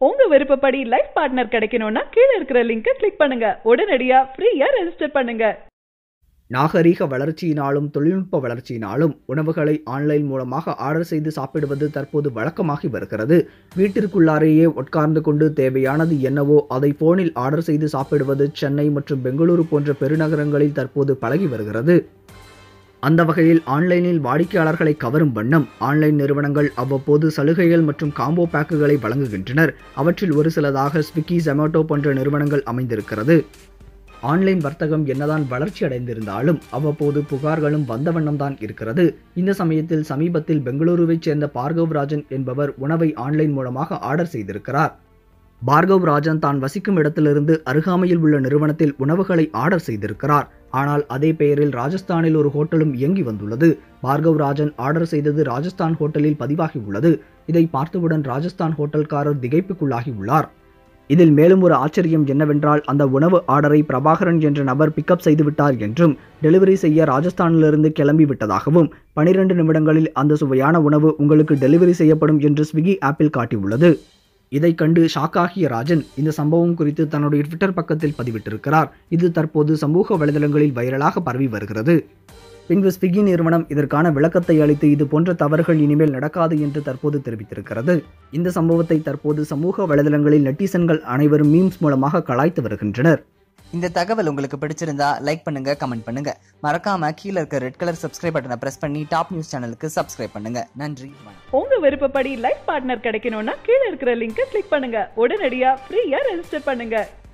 உங்க விருப்பப்படி life partner கிடைக்கணும்னா கீழே இருக்கிற லிங்கை கிளிக் பண்ணுங்க உடனடியா ஃப்ரீயா ரெஜிஸ்டர் பண்ணுங்க நாகரீக வளர்ச்சியினாலும் தொழில்நுட்ப வளர்ச்சியினாலும் உணவுகளை ஆன்லைன் மூலமாக ஆர்டர் செய்து சாப்பிடுவது தற்போது வழக்கமாகி வருகிறது வீட்டிற்குள்ளாரையே உட்கார்ந்து கொண்டு தேவையானது என்னவோ அதை போனில் ஆர்டர் செய்து சாப்பிடுவது சென்னை மற்றும் பெங்களூரு போன்ற பெருநகரங்களில் தற்போது பழகி வருகிறது அந்த வகையில் ஆன்லைனில் வாடிக்கையாளர்களை கவரும் வண்ணம் ஆன்லைன் நிறுவனங்கள் அவ்வப்போது சலுகைகள் மற்றும் காம்போ பேக்குகளை வழங்குகின்றனர் அவற்றில் ஒரு சிலதாக ஸ்விக்கி ஜொமேட்டோ போன்ற நிறுவனங்கள் அமைந்திருக்கிறது ஆன்லைன் வர்த்தகம் என்னதான் வளர்ச்சி அடைந்திருந்தாலும் அவ்வப்போது புகார்களும் வந்த வண்ணம்தான் இருக்கிறது இந்த சமயத்தில் சமீபத்தில் பெங்களூருவைச் சேர்ந்த பார்கவ் ராஜன் என்பவர் உணவை ஆன்லைன் மூலமாக ஆர்டர் செய்திருக்கிறார் பார்கவ் ராஜன் தான் வசிக்கும் இடத்திலிருந்து அருகாமையில் உள்ள நிறுவனத்தில் உணவுகளை ஆர்டர் செய்திருக்கிறார் ஆனால் அதே பெயரில் ராஜஸ்தானில் ஒரு ஹோட்டலும் இயங்கி வந்துள்ளது பார்கவ் ராஜன் ஆர்டர் செய்தது ராஜஸ்தான் ஹோட்டலில் பதிவாகி உள்ளது இதை பார்த்தவுடன் ராஜஸ்தான் ஹோட்டல்காரர் திகைப்புக்குள்ளாகி உள்ளார் இதில் மேலும் ஒரு ஆச்சரியம் என்னவென்றால் அந்த உணவு ஆர்டரை பிரபாகரன் என்ற நபர் பிக்கப் செய்துவிட்டார் என்றும் டெலிவரி செய்ய ராஜஸ்தானிலிருந்து கிளம்பி விட்டதாகவும் பனிரெண்டு நிமிடங்களில் அந்த சுவையான உணவு உங்களுக்கு டெலிவரி செய்யப்படும் என்று ஸ்விக்கி ஆப்பில் காட்டியுள்ளது இதை கண்டு ஷாக்காகிய ராஜன் இந்த சம்பவம் குறித்து தன்னுடைய ட்விட்டர் பக்கத்தில் பதிவிட்டிருக்கிறார் இது தற்போது சமூக வலைதளங்களில் வைரலாக பரவி வருகிறது பின்பு ஸ்விக்கி நிறுவனம் இதற்கான விளக்கத்தை அளித்து இது போன்ற தவறுகள் இனிமேல் நடக்காது என்று தற்போது தெரிவித்திருக்கிறது இந்த சம்பவத்தை தற்போது சமூக வலைதளங்களில் நெட்டிசன்கள் அனைவரும் மீம்ஸ் மூலமாக கலாய்த்து வருகின்றனர் இந்த தகவல் உங்களுக்கு பிடிச்சிருந்தா லைக் பண்ணுங்க கமெண்ட் பண்ணுங்க மறக்காம கீழே இருக்க ரெட் கலர் சப்ஸ்கிரைப் பட்டனை பிரஸ் பண்ணி டாப் நியூஸ் சேனலுக்கு சப்ஸ்கிரைப் பண்ணுங்க நன்றி வணக்கம் உங்க விருப்பப்படி லைஃப் பார்ட்னர் கிடைக்கணும்னா கீழே இருக்கிற லிங்கை கிளிக் பண்ணுங்க உடனடியா ஃப்ரீயா ரெஜிஸ்டர் பண்ணுங்க